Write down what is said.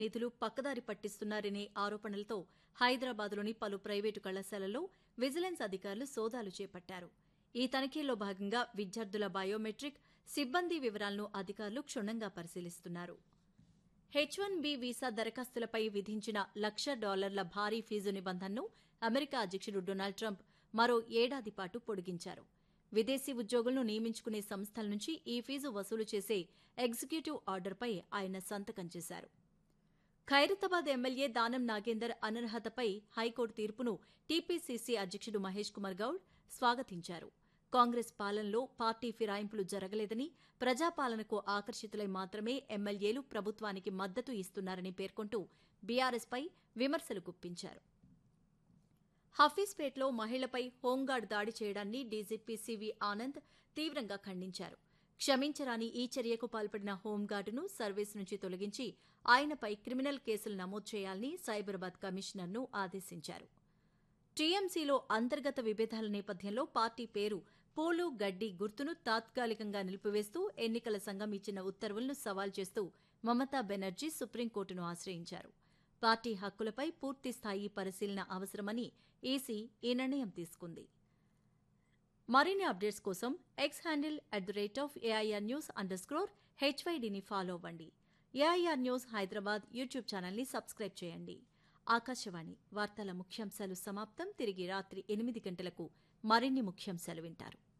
నిధులు పక్కదారి పట్టిస్తున్నారనే ఆరోపణలతో హైదరాబాద్లోని పలు ప్రైవేటు కళాశాలల్లో విజిలెన్స్ అధికారులు సోదాలు చేపట్టారు ఈ తనిఖీల్లో భాగంగా విద్యార్థుల బయోమెట్రిక్ సిబ్బంది వివరాలను అధికారులు క్షుణ్ణంగా పరిశీలిస్తున్నారు హెచ్ వన్ బి వీసా దరఖాస్తులపై విధించిన లక్ష డాలర్ల భారీ ఫీజు నిబంధనను అమెరికా అధ్యక్షుడు డొనాల్డ్ ట్రంప్ మరో ఏడాది పాటు పొడిగించారు విదేశీ ఉద్యోగులను నియమించుకునే సంస్థల నుంచి ఈ ఫీజు వసూలు చేసే ఎగ్జిక్యూటివ్ ఆర్డర్పై ఆయన సంతకం చేశారు ఖైరతాబాద్ ఎమ్మెల్యే దానం నాగేందర్ అనర్హతపై హైకోర్టు తీర్పును టీపీసీసీ అధ్యక్షుడు మహేష్ కుమార్ గౌడ్ స్వాగతించారు కాంగ్రెస్ పాలనలో పార్టీ ఫిరాయింపులు జరగలేదని ప్రజాపాలనకు ఆకర్షితులై మాత్రమే ఎమ్మెల్యేలు ప్రభుత్వానికి మద్దతు ఇస్తున్నారని పేర్కొంటూ బీఆర్ఎస్పై విమర్శలు గుప్పించారు హఫీజ్పేట్లో మహిళపై హోంగార్డ్ దాడి చేయడాన్ని డీజీపీ సివి ఆనంద్ తీవ్రంగా ఖండించారు క్షమించరాని ఈ చర్యకు పాల్పడిన హోంగార్డును సర్వీస్ నుంచి తొలగించి ఆయనపై క్రిమినల్ కేసులు నమోదు చేయాలని సైబరాబాద్ కమిషనర్ను ఆదేశించారు టీఎంసీలో అంతర్గత విభేదాల నేపథ్యంలో పార్టీ పేరు పూలు గడ్డి గుర్తును తాత్కాలికంగా నిలిపివేస్తూ ఎన్నికల సంఘం ఇచ్చిన ఉత్తర్వులను సవాల్ చేస్తూ మమతా బెనర్జీ సుప్రీంకోర్టును ఆశ్రయించారు పార్టీ హక్కులపై పూర్తిస్థాయి పరిశీలన అవసరమని ఈసీ ఈ నిర్ణయం తీసుకుంది మరిన్ని అప్డేట్స్ కోసం X handle at the rate of AIR news underscore హెచ్వైడిని ఫాలో అవ్వండి ఏఐఆర్ న్యూస్ హైదరాబాద్ యూట్యూబ్ ఛానల్ని సబ్స్క్రైబ్ చేయండి ఆకాశవాణి వార్తల ముఖ్యాంశాలు సమాప్తం తిరిగి రాత్రి ఎనిమిది గంటలకు మరిన్ని ముఖ్యాంశాలు వింటారు